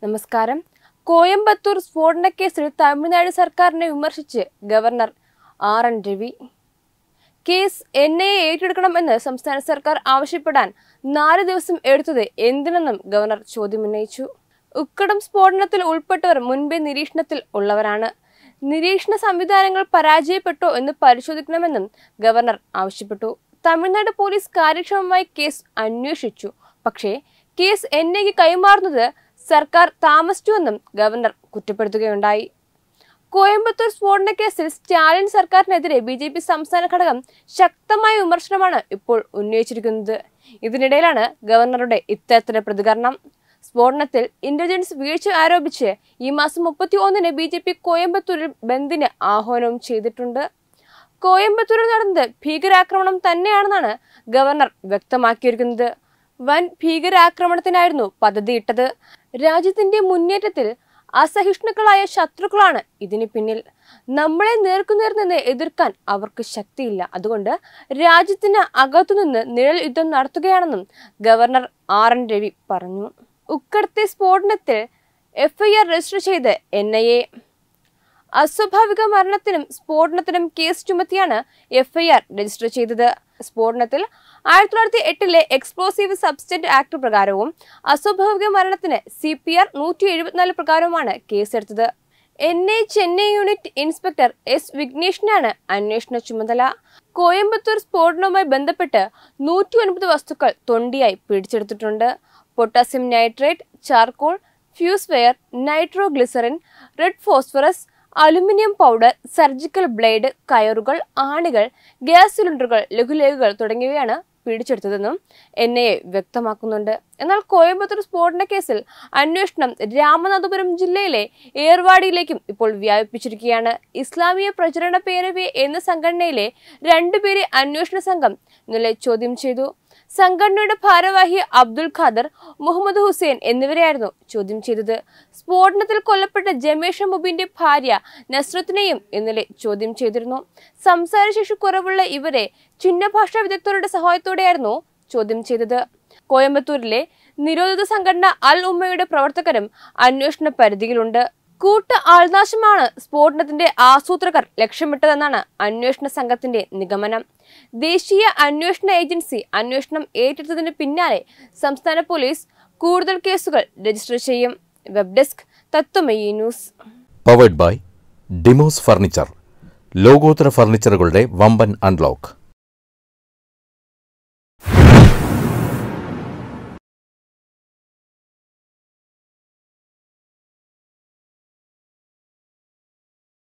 നമസ്കാരം കോയമ്പത്തൂർ സ്ഫോടന കേസിൽ തമിഴ്നാട് സർക്കാരിനെ വിമർശിച്ച് governor R N Ravi case N I A ഏറ്റെടുക്കണമെന്ന് സംസ്ഥാന സർക്കാർ ആവശ്യപ്പെടാൻ നാല് ദിവസം എടുത്തത് എന്തിനെന്നും ഗവർണർ ചോദ്യമുന്നയിച്ചു ഉക്കടം സ്ഫോടനത്തിൽ ഉൾപ്പെട്ടവർ മുൻപേ നിരീക്ഷണത്തിൽ ഉള്ളവരാണ് നിരീക്ഷണ സംവിധാനങ്ങൾ പരാജയപ്പെട്ടോ എന്ന് പരിശോധിക്കണമെന്നും ഗവർണർ ആവശ്യപ്പെട്ടു തമിഴ്നാട് പോലീസ് കാര്യക്ഷമമായി കേസ് അന്വേഷിച്ചു പക്ഷേ കേസ് എൻ ഐക്ക് കൈമാറുന്നത് സർക്കാർ താമസിച്ചുവെന്നും ഗവർണർ കുറ്റപ്പെടുത്തുകയുണ്ടായി കോയമ്പത്തൂർ സ്ഫോടന കേസിൽ സ്റ്റാലിൻ സർക്കാരിനെതിരെ ബി ജെ പി സംസ്ഥാന ഘടകം ശക്തമായ വിമർശനമാണ് ഇപ്പോൾ ഉന്നയിച്ചിരിക്കുന്നത് ഇതിനിടയിലാണ് ഗവർണറുടെ ഇത്തരത്തിലെ പ്രതികരണം സ്ഫോടനത്തിൽ ഇന്റലിജൻസ് വീഴ്ച ആരോപിച്ച് ഈ മാസം മുപ്പത്തി ഒന്നിന് ബി ജെ പി കോയമ്പത്തൂരിൽ ബന്ദിന് ആഹ്വാനവും ചെയ്തിട്ടുണ്ട് കോയമ്പത്തൂരിൽ നടന്നത് ഭീകരാക്രമണം തന്നെയാണെന്നാണ് ഗവർണർ വ്യക്തമാക്കിയിരിക്കുന്നത് വൻ ഭീകരാക്രമണത്തിനായിരുന്നു പദ്ധതിയിട്ടത് രാജ്യത്തിന്റെ മുന്നേറ്റത്തിൽ അസഹിഷ്ണുക്കളായ ശത്രുക്കളാണ് ഇതിന് പിന്നിൽ നമ്മളെ നേർക്കുനേർ നിന്ന് എതിർക്കാൻ അവർക്ക് ശക്തിയില്ല അതുകൊണ്ട് രാജ്യത്തിന് അകത്തുനിന്ന് നിഴൽ യുദ്ധം നടത്തുകയാണെന്നും ഗവർണർ ആർ എൻ രവി പറഞ്ഞു ഉക്കടത്തെ സ്ഫോടനത്തിൽ എഫ്ഐആർ രജിസ്റ്റർ ചെയ്ത് എൻ ഐ എ അസ്വാഭാവിക മരണത്തിനും സ്ഫോടനത്തിനും കേസ് ചുമത്തിയാണ് എഫ്ഐആർ രജിസ്റ്റർ ചെയ്തത് സ്ഫോടനത്തിൽ ആയിരത്തി തൊള്ളായിരത്തി എട്ടിലെ എക്സ്പ്ലോസീവ് സബ്സ്റ്റന്റ് ആക്ട് പ്രകാരവും അസ്വാഭാവിക മരണത്തിന് സി പി ആർ നൂറ്റി എഴുപത്തിനാല് പ്രകാരവുമാണ് കേസെടുത്തത് N I Chennai unit inspector S വിഘ്നേഷിനാണ് അന്വേഷണ ചുമതല കോയമ്പത്തൂർ സ്ഫോടനവുമായി ബന്ധപ്പെട്ട് നൂറ്റി ഒൻപത് വസ്തുക്കൾ തൊണ്ടിയായി പിടിച്ചെടുത്തിട്ടുണ്ട് potassium nitrate charcoal fuse wire nitroglycerin red phosphorus aluminium powder surgical blade കയറുകൾ ആണികൾ ഗ്യാസ് സിലിണ്ടറുകൾ ലഘുലേഖകൾ തുടങ്ങിയവയാണ് പിടിച്ചെടുത്തതെന്നും എൻ ഐ എ വ്യക്തമാക്കുന്നുണ്ട് എന്നാൽ കോയമ്പത്തൂർ സ്ഫോടന കേസിൽ അന്വേഷണം രാമനാഥപുരം ജില്ലയിലെ ഏർവാടിയിലേക്കും ഇപ്പോൾ വ്യാപിപ്പിച്ചിരിക്കുകയാണ് ഇസ്ലാമിയ പ്രചരണ പേരവി എന്ന സംഘടനയിലെ രണ്ടുപേരെ അന്വേഷണ സംഘം ഇന്നലെ ചോദ്യം ചെയ്തു സംഘടനയുടെ ഭാരവാഹി അബ്ദുൽ ഖാദർ മുഹമ്മദ് ഹുസൈൻ എന്നിവരെയായിരുന്നു ചോദ്യം ചെയ്തത് സ്ഫോടനത്തിൽ കൊല്ലപ്പെട്ട ജമേഷ മുബിന്റെ ഭാര്യ നസ്രത്തിനെയും ഇന്നലെ ചോദ്യം ചെയ്തിരുന്നു സംസാരശേഷി കുറവുള്ള ഇവരെ ചിഹ്നഭാഷാ വിദഗ്ധരുടെ സഹായത്തോടെയായിരുന്നു ചോദ്യം ചെയ്തത് കോയമ്പത്തൂരിലെ നിരോധിത സംഘടന അൽ ഉമ്മയുടെ പ്രവർത്തകരും അന്വേഷണ പരിധിയിലുണ്ട് കൂട്ട ആൾനാശമാണ് സ്ഫോടനത്തിന്റെ ആസൂത്രകർ ലക്ഷ്യമിട്ടതെന്നാണ് അന്വേഷണ സംഘത്തിന്റെ നിഗമനം ദേശീയ അന്വേഷണ ഏജൻസി അന്വേഷണം ഏറ്റെടുത്തതിന് പിന്നാലെ സംസ്ഥാന പോലീസ് കൂടുതൽ കേസുകൾ രജിസ്റ്റർ ചെയ്യും web desk Tatwamayi news powered by Demos furniture ലോകോത്തര ഫർണിച്ചറുകളുടെ വമ്പൻ അൺലോക്ക്